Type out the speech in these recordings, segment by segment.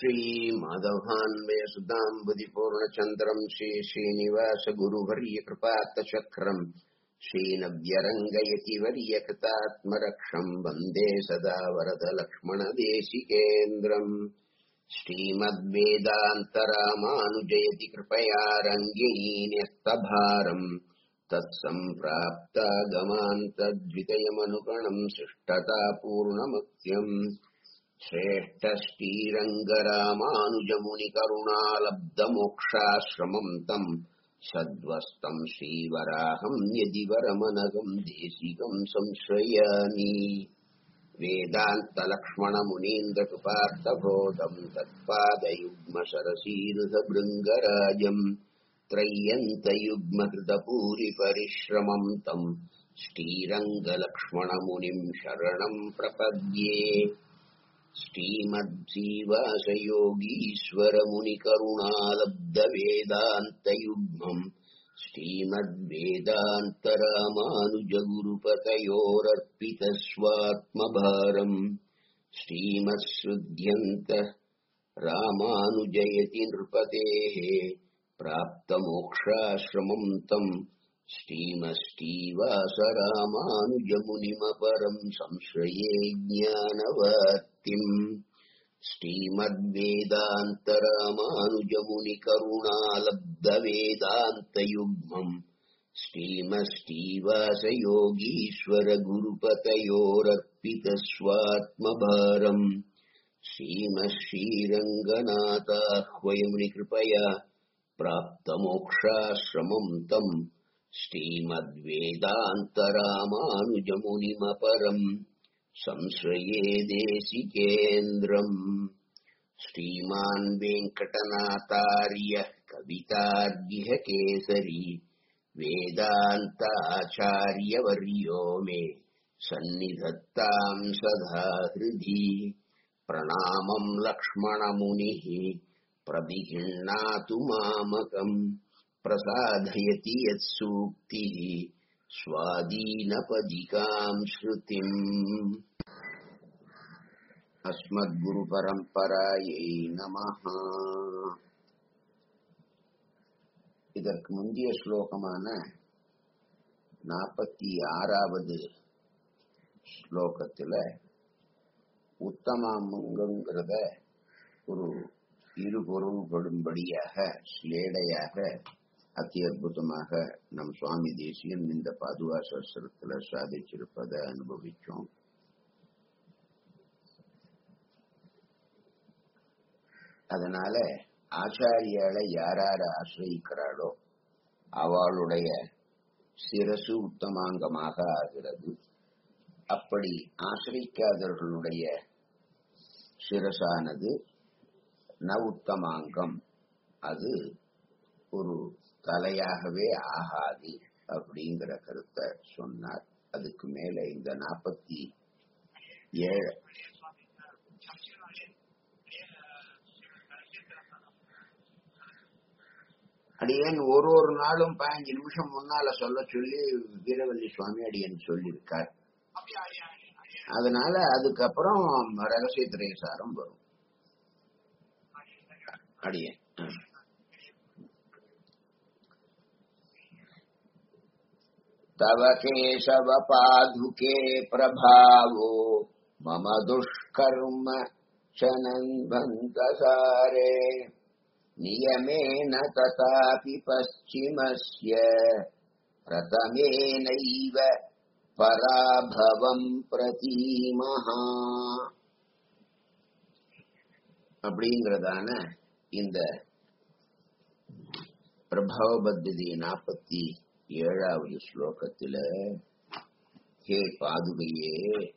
श्रीमाधवान्वयसुताम्बुदिपूर्णचन्द्रम् श्रीश्रीनिवासगुरुवर्यकृपात्तचक्रम् श्रीनव्यरङ्गयति वर्यकृतात्मरक्षम् वन्दे सदा वरदलक्ष्मणदेशिकेन्द्रम् श्रीमद्वेदान्तरामानुजयति कृपया रङ्गिणीन्यस्तभारम् तत्सम्प्राप्तागमान्तद्वितयमनुगणम् शिष्टता पूर्णमुक्त्यम् श्रेष्ठश्रीरङ्गरामानुजमुनिकरुणालब्धमोक्षाश्रमम् तम् सद्वस्तम् श्रीवराहम् यदि वरमनघम् देशिकम् संश्रयामि वेदान्तलक्ष्मणमुनीन्द्रकृपार्थबोधम् तत्पादयुग्मशरसीरुधभृङ्गराजम् त्रय्यन्तयुग्मकृतपूरिपरिश्रमम् तम् श्रीरङ्गलक्ष्मणमुनिम् शरणम् प्रपद्ये श्रीमद्जीवासयोगीश्वरमुनिकरुणालब्धवेदान्तयुग्मम् श्रीमद्वेदान्तरामानुजगुरुपतयोरर्पितस्वात्मभारम् श्रीमत्सृध्यन्त रामानुजयति नृपतेः प्राप्तमोक्षाश्रमम् तम् श्रीमश्रीवासरामानुजमुनिमपरम् संश्रये ज्ञानवर्तिम् श्रीमद्वेदान्तरामानुजमुनिकरुणालब्धवेदान्तयुग्मम् श्रीमश्रीवासयोगीश्वरगुरुपतयोरर्पितस्वात्मभारम् श्रीमश्रीरङ्गनाथाह्वयमुनिकृपया प्राप्तमोक्षाश्रमम् तम् श्रीमद्वेदान्तरामानुजमुनिमपरम् संश्रये देशिकेन्द्रम् श्रीमान् वेङ्कटनाथार्य कवितार्यः केसरी वेदान्ताचार्यवर्यो मे सन्निधत्ताम् सदा हृदि प्रणामम् लक्ष्मणमुनिः प्रविगृह्णातु मामकम् प्रसादयति यत्सूक्तिः स्वादीनपदिकाम् श्रुतिम् அஸ்மத்குருபரம்பராயை நமஹ இதற்கு முந்தைய ஸ்லோகமான நாற்பத்தி ஆறாவது ஸ்லோகத்துல உத்தமாமங்கிறத ஒரு இரு பொருள்படும்படியாக ஸ்லேடையாக அத்தி அற்புதமாக நம் சுவாமி தேசியன் இந்த பாதுகா சாஸ்திரத்துல சாதிச்சிருப்பதை அனுபவிச்சோம் அதனால ஆச்சாரியால யாரார ஆசிரியிக்கிறாளோ அவளுடைய சிரசு உத்தமாங்கமாக ஆகிறது அப்படி ஆசிரிக்காதவர்களுடைய சிரசானது ந உத்தமாங்கம் அது ஒரு தலையாகவே ஆகாது அப்படிங்கிற கருத்தை சொன்னார் அதுக்கு மேல இந்த நாற்பத்தி ஏழு அடியேன் ஒரு ஒரு நாளும் பதினஞ்சு நிமிஷம் முன்னால சொல்ல சொல்லி வீரவல்லி சுவாமி அடியன் சொல்லியிருக்கார் அதனால அதுக்கப்புறம் ரகசிய திரைசாரம் வரும் அடியேன் तव केशव पादुके प्रभावो मम दुष्कर्म चनन्भन्तसारे नियमेन तथापि पश्चिमस्य प्रथमेनैव பராபவம் பிரதீமஹா அப்படிங்கிறதான இந்த பிரபவ பத்ததி நாற்பத்தி ஏழாவது ஸ்லோகத்துல ஹே பாதுகையே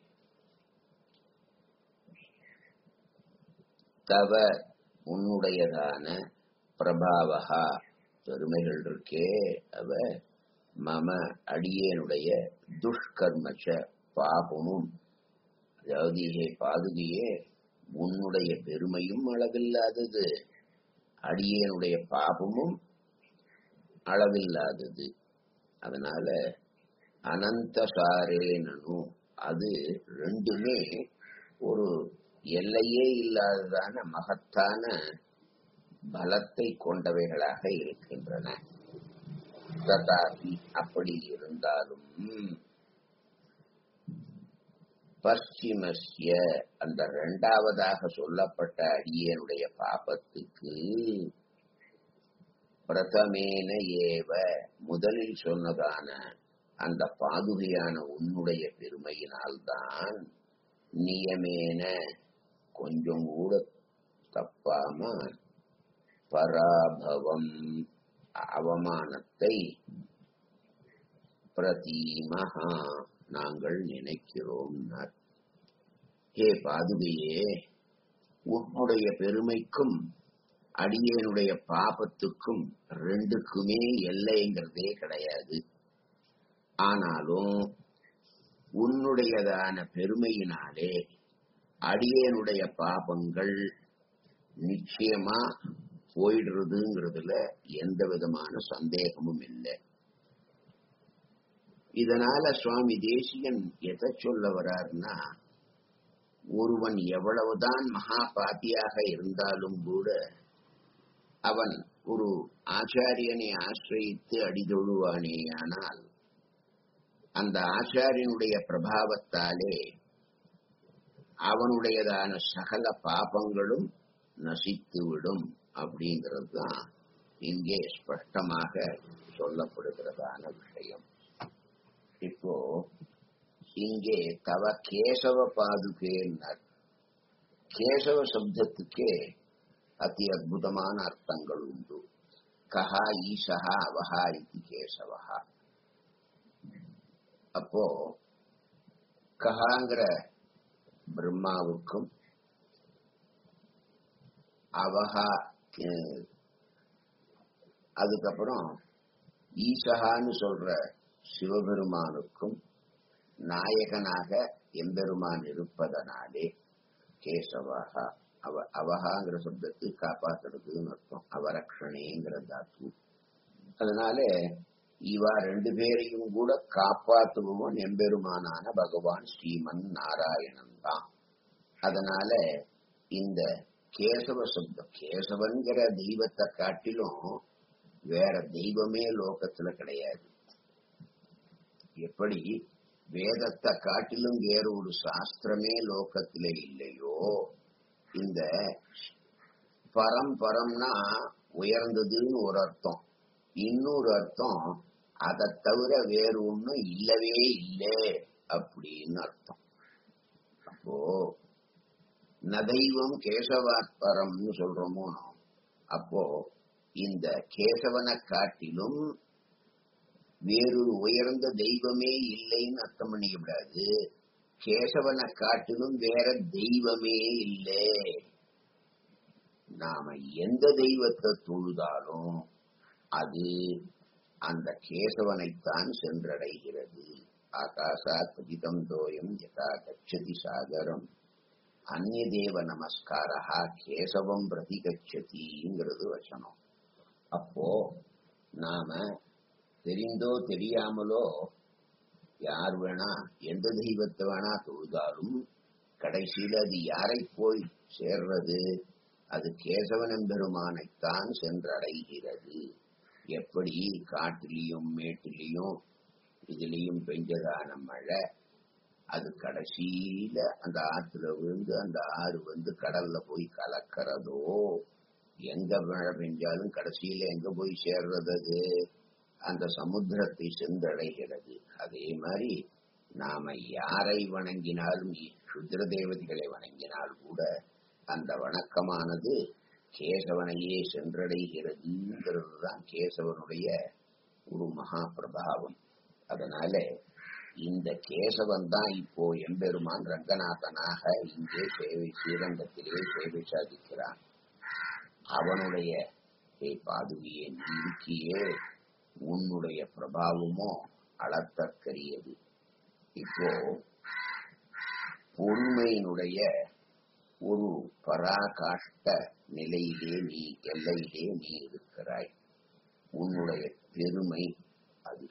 தவ உன்னுடையதான பிரபாவகா பெருமைகள் இருக்கே அவ மம அடியேனுடைய துஷ்கர்மச்ச பாபமும் அதாவது ஹே பாதுகையே உன்னுடைய பெருமையும் அளவில்லாதது அடியேனுடைய பாபமும் அளவில்லாதது அதனால அனந்த சாரேனனு அது ரெண்டுமே ஒரு எல்லையே இல்லாததான மகத்தான பலத்தை கொண்டவைகளாக இருக்கின்றன ததாபி அப்படி இருந்தாலும் பশ্চিமஸ்ய அந்த இரண்டாவதாக சொல்லப்பட்ட அடியனுடைய பாபத்துக்கு பிரதமேன ஏவ முதலில் சொன்னதான அந்த பாதுகையான உன்னுடைய பெருமையினால்தான் நியமேன கொஞ்சம் கூட தப்பாம பராபவம் அவமானத்தை பிரதீமஹா நாங்கள் நினைக்கிறோம் ஹே பாதுகையே உன்னுடைய பெருமைக்கும் அடியனுடைய பாபத்துக்கும் ரெண்டுக்குமே எல்லைங்கிறதே கிடையாது ஆனாலும் உன்னுடையதான பெருமையினாலே அடியனுடைய பாபங்கள் நிச்சயமா போயிடுறதுங்கிறதுல எந்த விதமான சந்தேகமும் இல்லை இதனால சுவாமி தேசிகன் எதை சொல்ல வர்றாருன்னா ஒருவன் எவ்வளவுதான் மகா பாத்தியாக இருந்தாலும் கூட அவன் ஒரு ஆச்சாரியனை ஆசிரியித்து அடிதொழுவானேயானால் அந்த ஆச்சாரியனுடைய பிரபாவத்தாலே அவனுடையதான சகல பாபங்களும் நசித்துவிடும் அப்படிங்கிறது தான் இங்கே ஸ்பஷ்டமாக சொல்லப்படுகிறதான விஷயம் இப்போ இங்கே தவ கேசவ பாதுகேன்னார் கேசவ சப்தத்துக்கே அதி அற்புதமான அர்த்தங்கள் உண்டு கஹா ஈசஹா அவஹா இது கேசவஹா அப்போ கஹாங்கிற பிரம்மாவுக்கும் அவஹா அதுக்கப்புறம் ஈசகான்னு சொல்ற சிவபெருமானுக்கும் நாயகனாக எம்பெருமான் இருப்பதனாலே கேசவஹா அவ அவகாங்கிற சப்தத்தை காப்பாத்துறதுன்னு அர்த்தம் அவரக்ஷணேங்கிற தாத்து அதனால இவா ரெண்டு பேரையும் கூட காப்பாற்றுபவன் எம்பெருமானான பகவான் ஸ்ரீமன் நாராயணன் தான் அதனால இந்த கேசவ சப்தம் கேசவன்கிற தெய்வத்தை காட்டிலும் வேற தெய்வமே லோகத்துல கிடையாது எப்படி வேதத்தை காட்டிலும் வேற ஒரு சாஸ்திரமே லோகத்திலே இல்லையோ இந்த பரம் பரம்னா உயர்ந்ததுன்னு ஒரு அர்த்தம் இன்னொரு அர்த்தம் அதை தவிர வேறு ஒண்ணும் இல்லவே இல்லை அப்படின்னு அர்த்தம் அப்போ நதைவம் கேசவாத்பரம்னு சொல்றோமோ அப்போ இந்த கேசவனை காட்டிலும் வேறொரு உயர்ந்த தெய்வமே இல்லைன்னு அர்த்தம் பண்ணிக்க கூடாது கேசவனை காட்டிலும் வேற தெய்வமே இல்லை நாம எந்த தெய்வத்தை தொழுதாலும் அது அந்த கேசவனைத்தான் சென்றடைகிறது ஆகாசாத் பதிதம் தோயம் யதா கச்சதி சாகரம் அந்நிய தேவ நமஸ்காரா கேசவம் பிரதி கச்சதிங்கிறது வச்சனம் அப்போ நாம தெரிந்தோ தெரியாமலோ யார் வேணா எந்த தெய்வத்தை வேணா தொழுதாலும் கடைசியில அது யாரை போய் சேர்றது அது கேசவனம் பெருமானைத்தான் சென்றடைகிறது எப்படி காட்டிலையும் மேட்டிலையும் இதுலயும் பெஞ்சதான மழை அது கடைசியில அந்த ஆத்துல விழுந்து அந்த ஆறு வந்து கடல்ல போய் கலக்கிறதோ எங்க மழை பெஞ்சாலும் கடைசியில எங்க போய் சேர்றது அது அந்த சமுத்திரத்தை சென்றடைகிறது அதே மாதிரி நாம யாரை வணங்கினாலும் சுத்திர தேவதைகளை வணங்கினால் கூட அந்த வணக்கமானது கேசவனையே சென்றடைகிறதுங்கிறது தான் கேசவனுடைய ஒரு மகா பிரபாவம் அதனால இந்த கேசவன் தான் இப்போ எம்பெருமான் ரங்கநாதனாக இங்கே சேவை ஸ்ரீரங்கத்திலே சேவை சாதிக்கிறான் அவனுடைய பாதுகையை நீக்கியே உன்னுடைய பிரபாவமோ அளத்தற்கரியது இப்போ உண்மையினுடைய ஒரு பராகாஷ்ட நிலையிலே நீ எல்லையிலே நீ இருக்கிறாய் உன்னுடைய பெருமை அது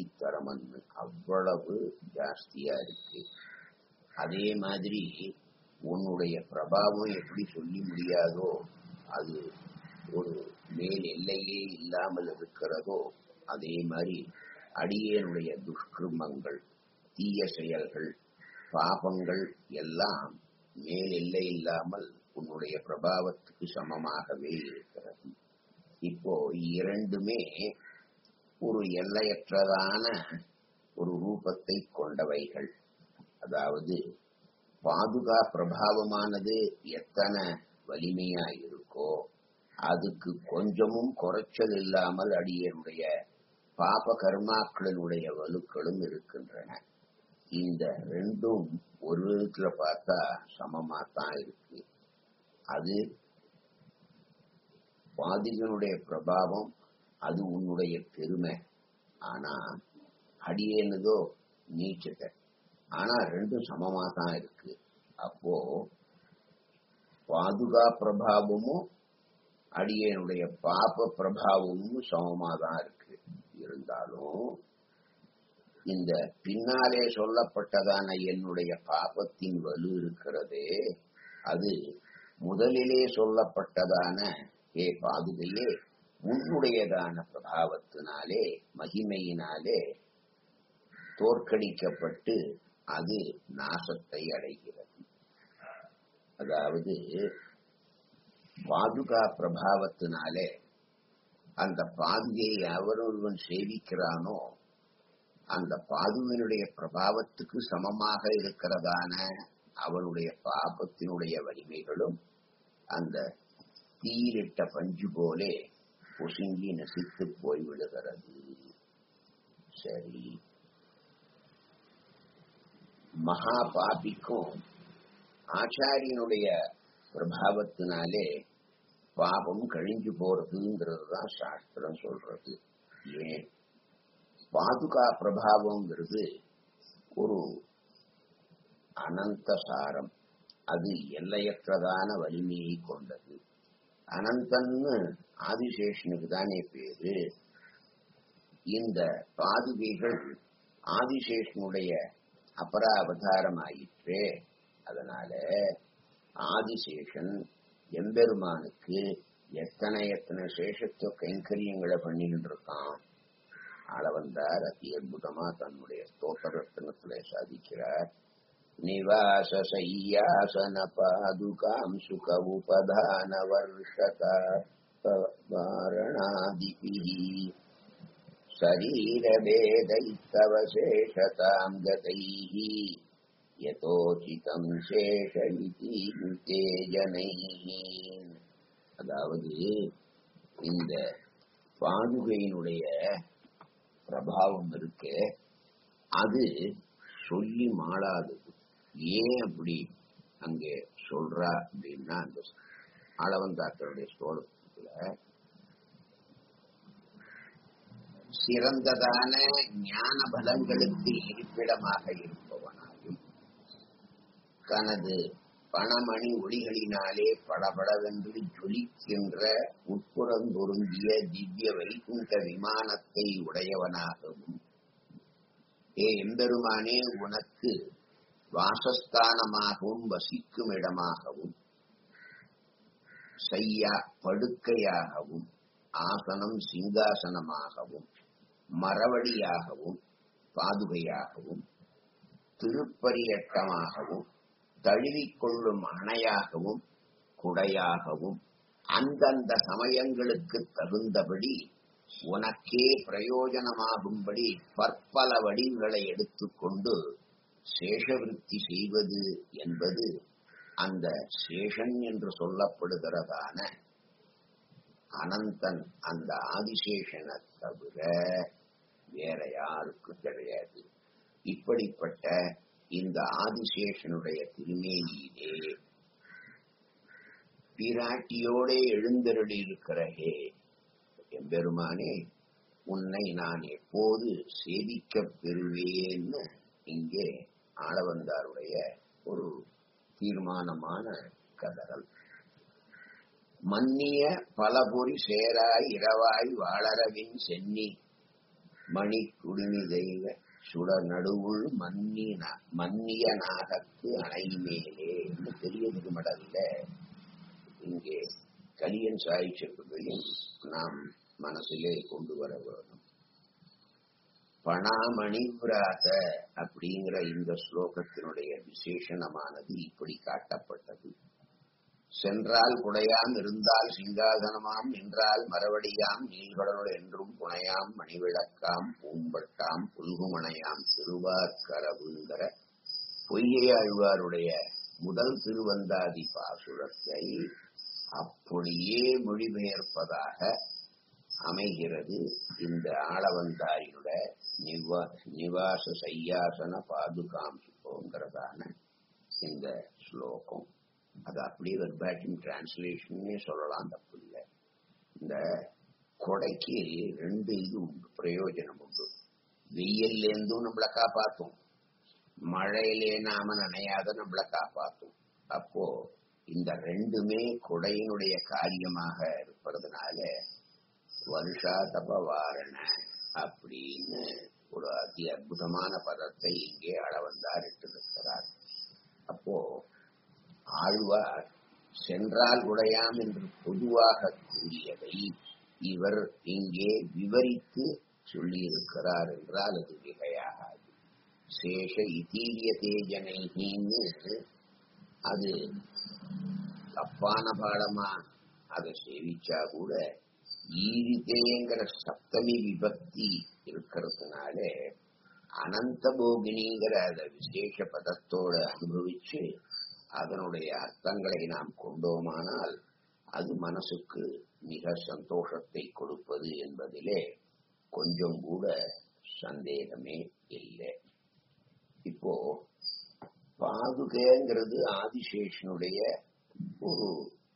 சொல்லித்தரமன்னு அவ்வளவு ஜாஸ்தியா இருக்கு அதே மாதிரி உன்னுடைய பிரபாவம் எப்படி சொல்லி முடியாதோ அது ஒரு மேல் எல்லையே இல்லாமல் இருக்கிறதோ அதே மாதிரி அடியேனுடைய துஷ்கிருமங்கள் தீய செயல்கள் பாபங்கள் எல்லாம் மேல் எல்லை இல்லாமல் உன்னுடைய பிரபாவத்துக்கு சமமாகவே இருக்கிறது இப்போ இரண்டுமே ஒரு எல்லையற்றதான ஒரு ரூபத்தை கொண்டவைகள் அதாவது பாதுகா பிரபாவமானது எத்தனை வலிமையா இருக்கோ அதுக்கு கொஞ்சமும் குறைச்சல் இல்லாமல் அடியனுடைய பாப கர்மாக்களினுடைய வலுக்களும் இருக்கின்றன இந்த ரெண்டும் ஒரு விதத்துல பார்த்தா சமமா தான் இருக்கு அது பாதிகனுடைய பிரபாவம் அது உன்னுடைய பெருமை ஆனா அடியேனதோ நீச்சத்தை ஆனா ரெண்டும் சமமா தான் இருக்கு அப்போ பாதுகா பிரபாவமும் அடியனுடைய பாப பிரபாவமும் சமமா தான் இருக்கு இருந்தாலும் இந்த பின்னாலே சொல்லப்பட்டதான என்னுடைய பாபத்தின் வலு இருக்கிறதே அது முதலிலே சொல்லப்பட்டதான ஏ பாதுகையே உன்னுடையதான பிரபாவத்தினாலே மகிமையினாலே தோற்கடிக்கப்பட்டு அது நாசத்தை அடைகிறது அதாவது பாதுகா பிரபாவத்தினாலே அந்த பாதுகையை அவரொருவன் சேவிக்கிறானோ அந்த பாதுவினுடைய பிரபாவத்துக்கு சமமாக இருக்கிறதான அவனுடைய பாபத்தினுடைய வலிமைகளும் அந்த தீயிலிட்ட பஞ்சு போலே பொசுங்கி நசித்து போய்விடுகிறது சரி மகா பாபிக்கும் ஆச்சாரியனுடைய பிரபாவத்தினாலே பாபம் கழிஞ்சு போறதுங்கிறது தான் சாஸ்திரம் சொல்றது ஏன் பாதுகா பிரபாவம்ங்கிறது ஒரு அனந்த சாரம் அது எல்லையற்றதான வலிமையை கொண்டது அனந்தன்னு ஆதிசேஷனுக்கு தானே பேரு இந்த பாதுகைகள் ஆதிசேஷனுடைய அபராவதாரம் ஆயிற்றே அதனால ஆதிசேஷன் எம்பெருமானுக்கு எத்தனை எத்தனை சேஷத்துவ கைங்கரியங்களை பண்ணிட்டு இருக்கான் ஆளவந்தார் அதி அற்புதமா தன்னுடைய ஸ்தோத்திரத்தினத்திலே சாதிக்கிறார் நிவாச சையாசன பாதுகாம் சுக உபதான வர்ஷதா வாரணாதிபிஹி शरीरभेदैस्तवशेषताम् गतैः यतोचितम् शेष इति ते जनैः அதாவது இந்த பாதுகையினுடைய பிரபாவம் இருக்கு அது சொல்லி மாளாதது ஏன் அப்படி அங்கே சொல்றா அப்படின்னா அந்த ஆளவந்தாக்களுடைய ஸ்தோலத்துல சிறந்ததான ஞான பலங்களுக்கு இருப்பிடமாக இருப்பவனாயும் தனது பணமணி ஒளிகளினாலே படபடவென்று ஜொலிக்கின்ற உட்புறம் பொருந்திய திவ்ய வைகுண்ட விமானத்தை உடையவனாகவும் ஏ எம்பெருமானே உனக்கு வாசஸ்தானமாகவும் வசிக்கும் இடமாகவும் செய்யா படுக்கையாகவும் ஆசனம் சிங்காசனமாகவும் மரவடியாகவும் பாதுகையாகவும் திருப்பரியட்டமாகவும் தழுவிக்கொள்ளும் அணையாகவும் குடையாகவும் அந்தந்த சமயங்களுக்கு தகுந்தபடி உனக்கே பிரயோஜனமாகும்படி பற்பல வடிவுகளை எடுத்துக்கொண்டு சேஷவிருத்தி செய்வது என்பது அந்த சேஷன் என்று சொல்லப்படுகிறதான அனந்தன் அந்த ஆதிசேஷனை தவிர வேற யாருக்கும் கிடையாது இப்படிப்பட்ட இந்த ஆதிசேஷனுடைய திருமேனியிலே பிராட்டியோட எழுந்தருளி இருக்கிற ஹே எம்பெருமானே உன்னை நான் எப்போது சேவிக்கப் பெறுவேன்னு இங்கே ஆளவந்தாருடைய ஒரு தீர்மானமான கதறல் மன்னிய பலபொறி சேராய் இரவாய் வாளரவின் சென்னி மணி குடுமி தெய்வ சுட நடுவுள் மன்னின மன்னிய நாகத்து அணை மேலே என்று பெரிய திருமடல்ல இங்கே கலியன் சாய்ச்சிருப்பதையும் நாம் மனசிலே கொண்டு வர வேண்டும் பணாமணிவிராத அப்படிங்கிற இந்த ஸ்லோகத்தினுடைய விசேஷணமானது இப்படி காட்டப்பட்டது சென்றால் குடையாம் இருந்தால் சிங்காதனமாம் நின்றால் மரவடியாம் நீள்கடலுள் என்றும் புனையாம் மணிவிளக்காம் பூம்பட்டாம் புல்குமணையாம் திருவாக்கரவுங்கிற பொய்யாழ்வாருடைய முதல் திருவந்தாதி பாசுரத்தை அப்படியே மொழிபெயர்ப்பதாக அமைகிறது இந்த ஆளவந்தாரியுடைய நிவா நிவாச சையாசன பாதுகாம் சுகோங்கிறதான இந்த ஸ்லோகம் அது அப்படியே வெர்பாட்டிம் டிரான்ஸ்லேஷன்னே சொல்லலாம் தப்பு இல்லை இந்த கொடைக்கு ரெண்டு இது உண்டு பிரயோஜனம் உண்டு வெயில்லேருந்தும் நம்மளை காப்பாத்தும் மழையிலே நாம நனையாத நம்மளை காப்பாத்தும் அப்போ இந்த ரெண்டுமே கொடையினுடைய காரியமாக இருப்பதுனால வருஷா தபவாரண அப்படின்னு ஒரு அதி அற்புதமான பதத்தை இங்கே அளவந்தார் இட்டிருக்கிறார் அப்போ ஆழ்வார் சென்றால் உடையாம் என்று பொதுவாக கூறியதை இவர் இங்கே விவரித்து சொல்லியிருக்கிறார் என்றால் அது மிகையாகாது சேஷ இதீரிய தேஜனைன்னு அது தப்பான பாடமா அதை சேவிச்சா கூட ஈரிதேங்கிற சப்தமி விபக்தி இருக்கிறதுனால அனந்த போகினிங்கிற அந்த விசேஷ பதத்தோட அனுபவிச்சு அதனுடைய அர்த்தங்களை நாம் கொண்டோமானால் அது மனசுக்கு மிக சந்தோஷத்தை கொடுப்பது என்பதிலே கொஞ்சம் கூட சந்தேகமே இல்லை இப்போ பாதுகைங்கிறது ஆதிசேஷனுடைய ஒரு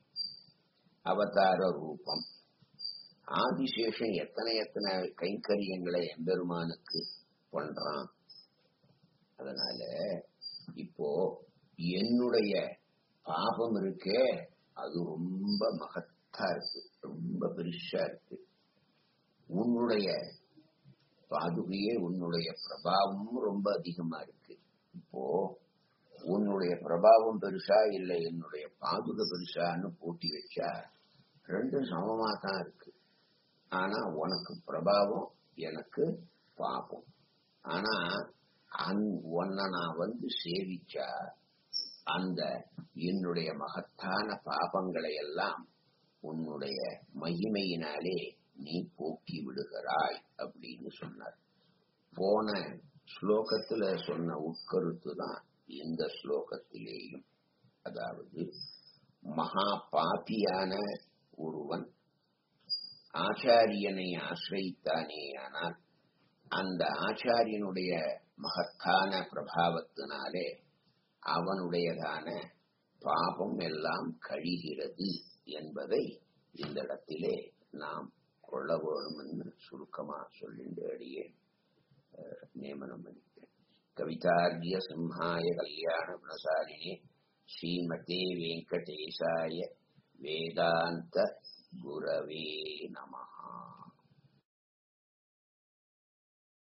அவதார ரூபம் ஆதிசேஷன் எத்தனை எத்தனை கைங்கரியங்களை எம்பெருமானுக்கு பண்றான் அதனால இப்போ என்னுடைய பாபம் இருக்கே அது ரொம்ப மகத்தா இருக்கு ரொம்ப பெருசா இருக்கு உன்னுடைய பாதுகையே உன்னுடைய பிரபாவமும் ரொம்ப அதிகமா இருக்கு இப்போ உன்னுடைய பிரபாவம் பெருசா இல்லை என்னுடைய பாதுகை பெருசான்னு போட்டி வச்சா ரெண்டும் சமமா தான் இருக்கு ஆனா உனக்கு பிரபாவம் எனக்கு பாபம் ஆனா அந் உன்னை நான் வந்து சேவிச்சா அந்த என்னுடைய மகத்தான பாபங்களை எல்லாம் உன்னுடைய மகிமையினாலே நீ போக்கி விடுகிறாய் அப்படின்னு சொன்னார் போன ஸ்லோகத்துல சொன்ன உட்கருத்து தான் இந்த ஸ்லோகத்திலேயும் அதாவது மகா பாபியான ஒருவன் ஆச்சாரியனை ஆசிரித்தானேயானால் அந்த ஆச்சாரியனுடைய மகத்தான பிரபாவத்தினாலே அவனுடையதான பாபம் எல்லாம் கழிகிறது என்பதை இந்த இடத்திலே நாம் கொள்ள வேணும் என்று சுருக்கமா சொல்லிட்டு அடியே நியமனம் பண்ணிக்கிறேன் கவிதார்கிய சிம்ஹாய கல்யாண குணசாலினே ஸ்ரீமதே வெங்கடேசாய வேதாந்த குரவே நமஹா